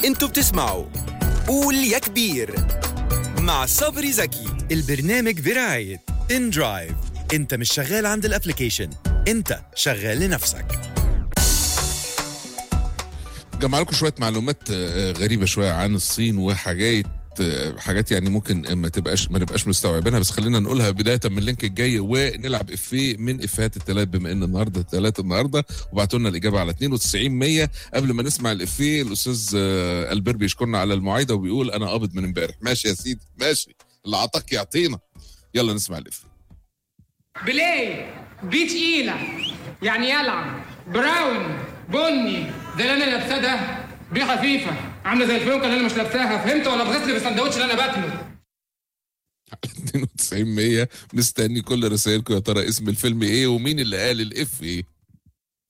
انتوا بتسمعوا قول يا كبير مع صبري زكي البرنامج برعاية ان درايف انت مش شغال عند الابليكيشن انت شغال لنفسك جمع لكم شويه معلومات آه، غريبه شويه عن الصين وحاجات آه، حاجات يعني ممكن ما تبقاش ما نبقاش مستوعبينها بس خلينا نقولها بدايه من اللينك الجاي ونلعب افيه من افيهات الثلاث بما ان النهارده الثلاث النهارده وبعتوا لنا الاجابه على 92 100 قبل ما نسمع الافيه الاستاذ آه، البير بيشكرنا على المعايده وبيقول انا قابض من امبارح ماشي يا سيدي ماشي اللي عطاك يعطينا يلا نسمع الافيه بلاي بي تقيلة يعني يلعب براون بني ده اللي انا لابساه ده بي خفيفة عاملة زي الفيونكة اللي انا مش لابساها فهمت ولا بغيت لي بالسندوتش اللي انا باكله 92 100 مستني كل رسائلكم يا ترى اسم الفيلم ايه ومين اللي قال الاف ايه